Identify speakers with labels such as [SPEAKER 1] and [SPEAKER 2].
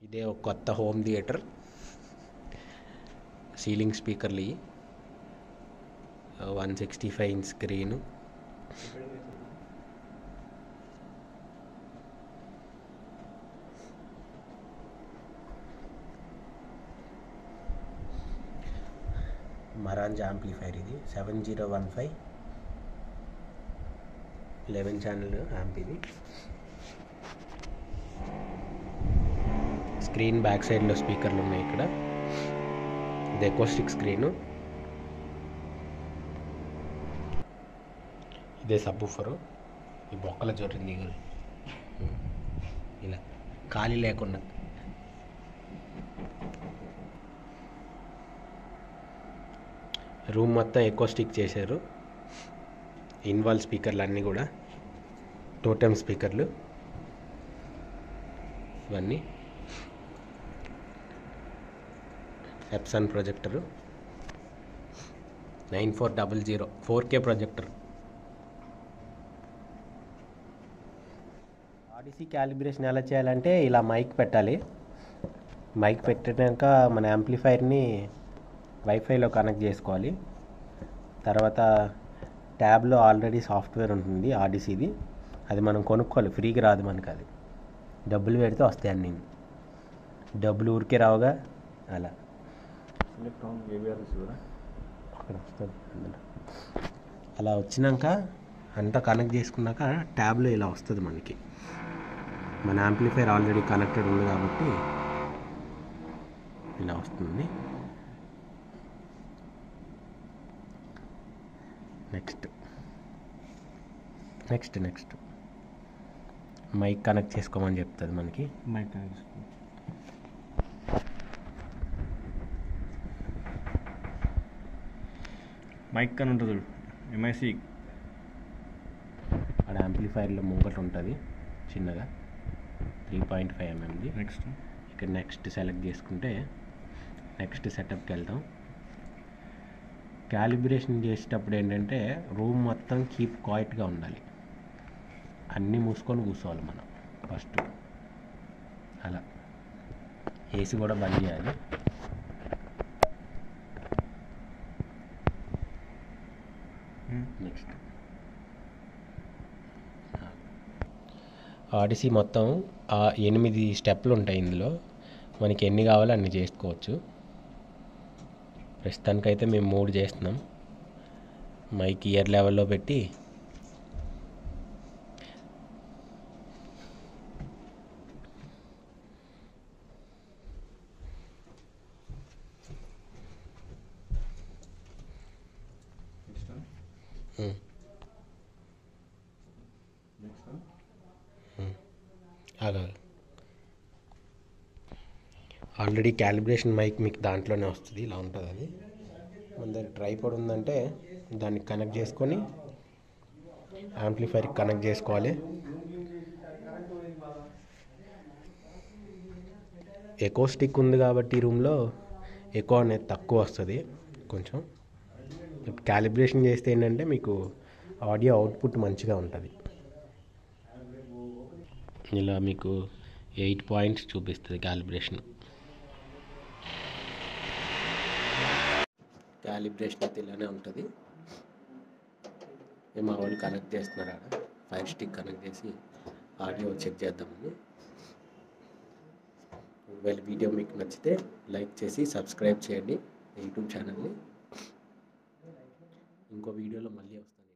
[SPEAKER 1] ఇదే ఒక కొత్త హోమ్ థియేటర్ సీలింగ్ స్పీకర్లు ఇవి one sixty five inch screen Marantz amplifier ఇది seven zero one five eleven channel amp ఇది స్క్రీన్ బ్యాక్ సైడ్లో స్పీకర్లు ఉన్నాయి ఇక్కడ ఇది ఎకోస్టిక్ స్క్రీను ఇదే సబ్బుఫరు ఈ బొక్కల చోటింది ఇలా ఖాళీ లేకుండా రూమ్ మొత్తం ఎకోస్టిక్ చేశారు ఇన్వాల్ స్పీకర్లు అన్నీ కూడా టోటమ్ స్పీకర్లు ఇవన్నీ Epson projector nine four double zero four K projector Audyssey calibration ఎలా చేయాలంటే ఇలా మైక్ పెట్టాలి మైక్ పెట్టినాక మన యాంప్లిఫైర్ని వైఫైలో కనెక్ట్ చేసుకోవాలి తర్వాత ట్యాబ్లో ఆల్రెడీ సాఫ్ట్వేర్ ఉంటుంది ఆడిసీది అది మనం కొనుక్కోవాలి ఫ్రీగా రాదు మనకు అది డబ్బులు పెడితే వస్తాయి అన్నీ డబ్బులు ఊరికే రావుగా అలా
[SPEAKER 2] సెలెక్ట్ ఆన్ ఏవిఆర్ రిసీవరా
[SPEAKER 1] అక్కడ వస్తుంది అందులో అలా వచ్చినాక అంతా కనెక్ట్ చేసుకున్నాక ట్యాబ్లో ఇలా వస్తుంది మనకి మన యాంప్లిఫైర్ ఆల్రెడీ కనెక్టెడ్ ఉంది కాబట్టి ఇలా వస్తుంది next next next mic connect చేసుకోమని చెప్తుంది మనకి
[SPEAKER 2] మైక్ కనెక్ట్ చేసుకో మైక్ అని ఉంటుంది చూడు ఎంఐసి
[SPEAKER 1] అక్కడ యాంప్లిఫైర్లో ముంగట ఉంటుంది చిన్నగా త్రీ పాయింట్ ఫైవ్ ఎంఎంది
[SPEAKER 2] నెక్స్ట్
[SPEAKER 1] ఇక్కడ నెక్స్ట్ సెలెక్ట్ చేసుకుంటే నెక్స్ట్ సెటప్కి వెళ్తాం క్యాలిబ్రేషన్ చేసేటప్పుడు ఏంటంటే రూమ్ మొత్తం కీప్ క్వైట్గా ఉండాలి అన్నీ మూసుకొని కూర్చోవాలి మనం ఫస్ట్ అలా ఏసీ కూడా బంద్ చేయాలి నెక్స్ట్ ఆడిసీ మొత్తం ఆ ఎనిమిది స్టెప్లు ఉంటాయి ఇందులో మనకి ఎన్ని కావాలో అన్ని చేసుకోవచ్చు ప్రస్తుతానికైతే మేము మూడు చేస్తున్నాం మైక్ ఇయర్ లెవెల్లో పెట్టి
[SPEAKER 2] నెక్స్ట్
[SPEAKER 1] ఉమ్,
[SPEAKER 2] నెక్స్ట్
[SPEAKER 1] ఆగాలి ఆల్రెడీ క్యాలిబ్రేషన్ మైక్ మీకు దాంట్లోనే వస్తుంది ఇలా ఉంటుంది అది మన దగ్గర ట్రైపాడ్ ఉందంటే దాన్ని కనెక్ట్ చేసుకొని యాంప్లిఫైర్కి కనెక్ట్ చేసుకోవాలి ఎకో స్టిక్ ఉంది కాబట్టి ఈ రూమ్లో ఎకో అనేది తక్కువ వస్తుంది కొంచెం క్యాలిబ్రేషన్ చేస్తే ఏంటంటే మీకు ఆడియో అవుట్పుట్ మంచిగా ఉంటుంది ఇలా మీకు ఎయిట్ పాయింట్స్ చూపిస్తుంది క్యాలిబ్రేషన్ క్యాలిబ్రేషన్ అయితే ఇలానే ఉంటుంది ఏ మా వాళ్ళు కనెక్ట్ చేస్తున్నారు ఆడ ఫైర్ స్టిక్ కనెక్ట్ చేసి ఆడియో చెక్ చేద్దామని ఒకవేళ వీడియో మీకు నచ్చితే లైక్ చేసి సబ్స్క్రైబ్ చేయండి యూట్యూబ్ ఛానల్ని ఇంకో వీడియోలో మళ్ళీ వస్తాను